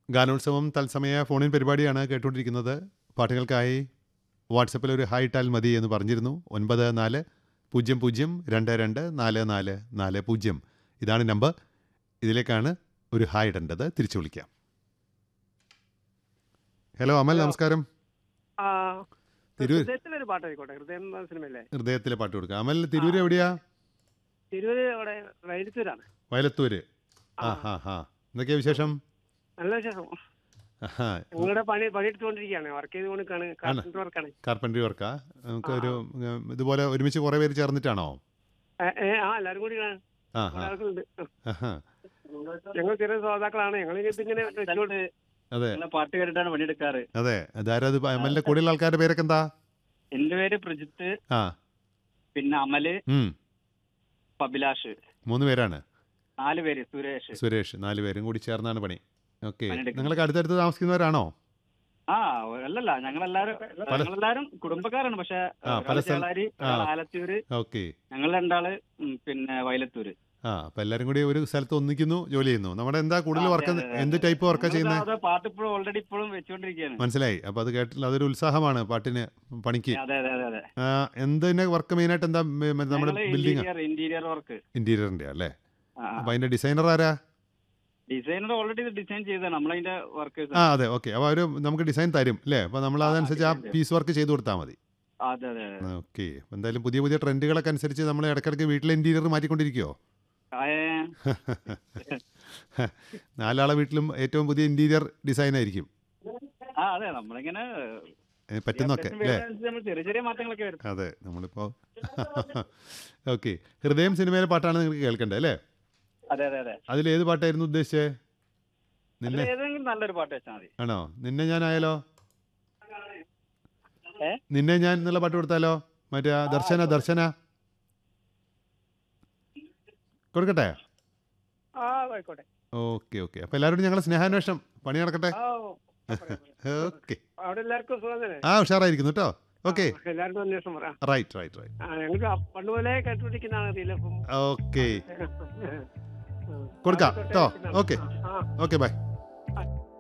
ഗാനോത്സവം തത്സമയ ഫോണിൻ പരിപാടിയാണ് കേട്ടുകൊണ്ടിരിക്കുന്നത് പാട്ടുകൾക്കായി വാട്സപ്പിൽ ഒരു ഹായ് ടാൽ മതി എന്ന് പറഞ്ഞിരുന്നു ഒൻപത് നാല് പൂജ്യം പൂജ്യം രണ്ട് രണ്ട് നാല് നാല് നാല് പൂജ്യം ഇതാണ് നമ്പർ ഇതിലേക്കാണ് ഒരു ഹായ് ഇടേണ്ടത് തിരിച്ചു വിളിക്കാം ഹലോ അമൽ ഹലോ. നമസ്കാരം ആ, തിരൂർ ഹൃദയത്തിലൊരു പാട്ട് ആയിക്കോട്ടെ ഹൃദയം എന്ന സിനിമയല്ലേ ഹൃദയത്തിലെ പാട്ട് കൊടുക്കാം അമൽ തിരൂർ എവിടെയാ തിരുവര് അവിടെ വൈദ്യുത്തൂരാണ് വയലത്തൂര് ആ, ആ ഹാ ഹാ എന്തൊക്കെയാ വിശേഷം നല്ല വിശേഷം ആഹാ, ഞങ്ങളുടെ പണി പണിയെടുത്തുകൊണ്ടിരിക്കുകയാണ് വർക്ക് ചെയ്തുകൊണ്ടിരിക്കുകയാണ് കാർപ്പൻ്റർ വർക്കാണ് കാർപ്പൻട്രി വർക്കാ നമുക്ക് ഒരു ഉം, ഇതുപോലെ ഒരുമിച്ച് കുറേ പേര് ചേർന്നിട്ടാണോ ഏ, ഏ, ആ എല്ലാവരും കൂടി ആ ഹാ ആൾക്കുണ്ട് ആഹാ. ഞങ്ങൾ ചെറിയ ശ്രോതാക്കളാണ് ഞങ്ങൾ ഇങ്ങനെ വെച്ചോണ്ട് അതെ ഞങ്ങള് പാട്ട് കേട്ടിട്ടാണ് പണിയെടുക്കാറ് അതെ അതാരത് അമലിന്റെ കൂടെയുള്ള ആൾക്കാരുടെ പേരൊക്കെ എന്താ എന്റെ പേര് പ്രജിത്ത് ആ പിന്നെ അമല് ഉം അഭിലാഷ് മൂന്ന് പേരാണ് നാല് പേര് സുരേഷ് സുരേഷ് നാല് പേരും കൂടി ചേർന്നാണ് പണി ഓക്കെ പണിയെടുക്കുന്നത്. നിങ്ങളൊക്കെ അടുത്തടുത്ത് താമസിക്കുന്നവരാണോ ആ അല്ലല്ല ഞങ്ങളെല്ലാരും ഞങ്ങളെല്ലാരും കുടുംബക്കാരാണ് പക്ഷെ ആ, പല ഒരാള് സ്ഥല- ചേളാരി ഒരാള് ആലത്തൂര് ഓക്കെ ഞങ്ങൾ രണ്ടാള് ഉം, പിന്നെ വയലത്തൂര് ആ അപ്പൊ എല്ലാരും കൂടി ഒരു സ്ഥലത്ത് ഒന്നിക്കുന്നു ജോലി ചെയ്യുന്നു നമ്മുടെ എന്താ കൂടുതൽ ആ, വർക്ക് അതെ, അതെ, എന്ത് ടൈപ്പ് വർക്കാ ഞങ്ങളിത് ചെയ്യുന്നത് അത് പാട്ട് ഇപ്പോഴും ഓൾറെഡി ഇപ്പോഴും വെച്ചുകൊണ്ടിരിക്കുകയാണ് മനസ്സിലായി അപ്പൊ അത് കേട്ടില്ല അതൊരു ഉത്സാഹമാണ് പാട്ടിന് പണിക്ക് അതെ അതെ അതെ അതെ ആ, എന്തിന്റെ വർക്ക് മെയിനായിട്ട് എന്താ മ- മ- നമ്മുടെ ബിൽഡിംഗ് ഇന്റീരിയർ ഇന്റീരിയർ വർക്ക് ഇന്റീരിയറിന്റെ അല്ലേ അപ്പൊ അതിന്റെ ഡിസൈനർ ആരാ ഡിസൈനർ ഓൾറെഡി ഇത് ഡിസൈൻ ചെയ്തതാണ് നമ്മളതിന്റെ വർക്കേഴ്സ് ആ അതെ ഓക്കെ അപ്പൊ അവര് നമുക്ക് ഡിസൈൻ തരും അല്ലേ അപ്പൊ നമ്മൾ ആ, അതനുസരിച്ച് ആ design തരും. പീസ് വർക്ക് ചെയ്ത് കൊടുത്താൽ മതി അതെ അതെ അതെ ഓക്കെ എന്തായാലും പുതിയ പുതിയ ട്രെൻഡുകളൊക്കെ അനുസരിച്ച് നമ്മൾ ഇടയ്ക്കിടയ്ക്ക് വീട്ടിലെ ഇന്റീരിയർ മാറ്റിക്കൊണ്ടിരിക്കുവോ ആ, ഏ, നാലാളെ വീട്ടിലും ഏറ്റവും പുതിയ ഇന്റീരിയർ ഡിസൈൻ ആയിരിക്കും ആ അതെ നമ്മളിങ്ങനെ ഏ, പറ്റുന്നൊക്കെ അത്യാവശ്യം അല്ലേ വരുന്നതനുസരിച്ച് നമ്മൾ ചെറിയ ചെറിയ മാറ്റങ്ങളൊക്കെ വരും അതെ നമ്മളിപ്പോൾ ഓക്കെ ഹൃദയം സിനിമയിലെ പാട്ടാണ് നിങ്ങൾക്ക് കേൾക്കേണ്ടത് അല്ലേ അതെ അതെ അതെ അതിൽ ഏത് പാട്ടായിരുന്നു ഉദ്ദേശിച്ചത് അതിൽ നിന്നെ ഏതെങ്കിലും നല്ലൊരു പാട്ട് വെച്ചാൽ മതി ആണോ നിന്നെ ഞാൻ ആയാലോ ഏ? നിന്നെ ഞാൻ എന്നുള്ള പാട്ട് കൊടുത്താലോ മറ്റേ ആ ദർശന ദർശന കൊടുക്കട്ടെ ആ ആയിക്കോട്ടെ ഓക്കെ ഓക്കെ അപ്പോൾ എല്ലാവരോടും ഞങ്ങൾ സ്നേഹാന്വേഷണം പണി നടക്കട്ടെ ആ ഓക്കെ അവിടെ എല്ലാവർക്കും സുഖം തന്നെ ആ ഉഷാറായിരിക്കുന്നു കേട്ടോ ഓക്കെ ആ, എല്ലാവർക്കും അന്വേഷണം പറയാം റൈറ്റ് റൈറ്റ് റൈറ്റ് ആ ഞങ്ങൾക്ക് പണ്ട് മുതലേ കേട്ടുപിടിക്കുന്നതാണ് അറിയില്ല അപ്പം ഓക്കെ ആ. കൊടുക്കാം, ട്ടോ. ഓക്കേ. ആ ഓക്കെ ബൈ